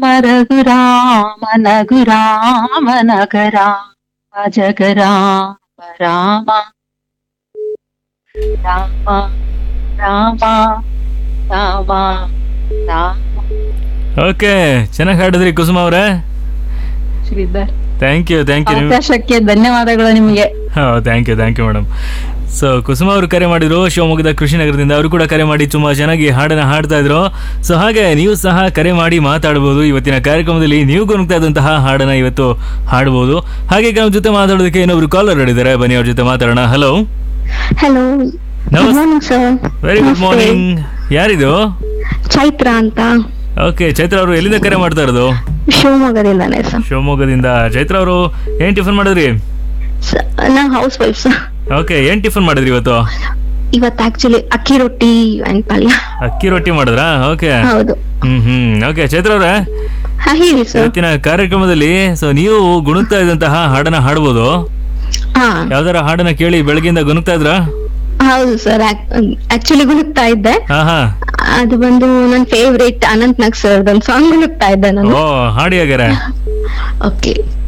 ರಘು ರಾಮ ನಗು ರಾಮ ನಗರ ಜಗರಾಮ ರಾಮ ರಾಮ ರಾಮ ರಾಮ ರಾಮ ಓಕೆ ಚೆನ್ನಾಗಿ ಹಾಡಿದ್ರಿ ಕುಸುಮ ಅವರೇ Sridhar thank you thank you ಅವಕಾಶಕ್ಕೆ ಧನ್ಯವಾದಗಳು ನಿಮಗೆ thank you thank you madam so Kusuma ಅವರು ಕರೆ ಮಾಡಿದ್ರು ಶಿವಮೊಗ್ಗದ ಕೃಷಿನಗರದಿಂದ ಅವರು ಕೂಡ ಕರೆ ಮಾಡಿ ತುಂಬಾ ಚೆನ್ನಾಗಿ ಹಾಡನ್ನ ಹಾಡ್ತಾ ಇದ್ರು ಸೊ ಹಾಗೆ ನೀವು ಸಹ ಕರೆ ಮಾಡಿ ಮಾತಾಡಬಹುದು ಇವತ್ತಿನ ಕಾರ್ಯಕ್ರಮದಲ್ಲಿ ನೀವು ಗುಣಗ್ತಾ ಇದ್ದಂತಹ ಹಾಡನ್ನ ಇವತ್ತು ಹಾಡಬಹುದು ಹಾಗೆ ಈಗ ನಮ್ಮ ಜೊತೆ ಮಾತಾಡೋದಕ್ಕೆ ಇನ್ನೊಬ್ರು ಕಾಲರ್ ಹೇಳಿದ್ದಾರೆ ಬನ್ನಿ ಅವ್ರ ಜೊತೆ ಮಾತಾಡೋಣ ಹಲೋ ಹಲೋ ನಮಸ್- good morning sir very good morning ಯಾರಿದು ಚೈತ್ರ ಅಂತ ಓಕೆ ಚೈತ್ರ ಅವರು ಎಲ್ಲಿಂದ ಕರೆ ಮಾಡ್ತಾ ಇರೋದು ಶಿವಮೊಗ್ಗದಿಂದಾನೆ ಸರ್ ಶಿವಮೊಗ್ಗದಿಂದ ಚೈತ್ರ ಅವರು ಏನ್ ಟಿಫನ್ ಮಾಡಿದ್ರಿ ನಾ ಹೌಸ್ ವೈಫ್ ಸರ್ ಓಕೆ ಏನ್ ಟಿಫನ್ ಮಾಡಿದ್ರಿ ಇವತ್ತು ಇವತ್ತು ಆಕ್ಚುಲಿ ಅಕ್ಕಿ ರೊಟ್ಟಿ ಅಂಡ್ ಪಲ್ಯ ಅಕ್ಕಿ ರೊಟ್ಟಿ ಮಾಡಿದ್ರಾ ಓಕೆ ಹೌದು ಹ್ಮ್ ಹ್ಮ್ ಓಕೆ ಚೈತ್ರ ಅವ್ರೆ ಹಾ ಹೇಳಿ ಸರ್ ಇವತ್ತಿನ ಕಾರ್ಯಕ್ರಮದಲ್ಲಿ ಸೊ ನೀವು ಗುಣಗ್ತಾ ಇದ್ದಂತಹ ಹಾಡನ್ನ ಹಾಡ್ಬೋದು ಹಾ ಯಾವ್ದಾರ ಹಾಡನ್ನ ಕೇಳಿ ಬೆಳಗ್ಗೆಯಿಂದ ಗುಣಗ್ತಾ ಇದ್ರ ಹೌದು ಸರ್ ಆಕ್ಚುಲಿ ಗುಣುಕ್ತಾ ಇದ್ದೆ ಹಾ ಹಾ ಅದು ಬಂದು ನನ್ನ ಫೇವ್ರೇಟ್ ಅನಂತ್ ನಾಗ್ ಸರ್ ಒಂದು ಸಾಂಗ್ ಗುಣುಕ್ತಾ ಇದ್ದೆ ನಾನು ಓ ಹಾಡಿ ಹಾಗಾರೆ ಓಕೆ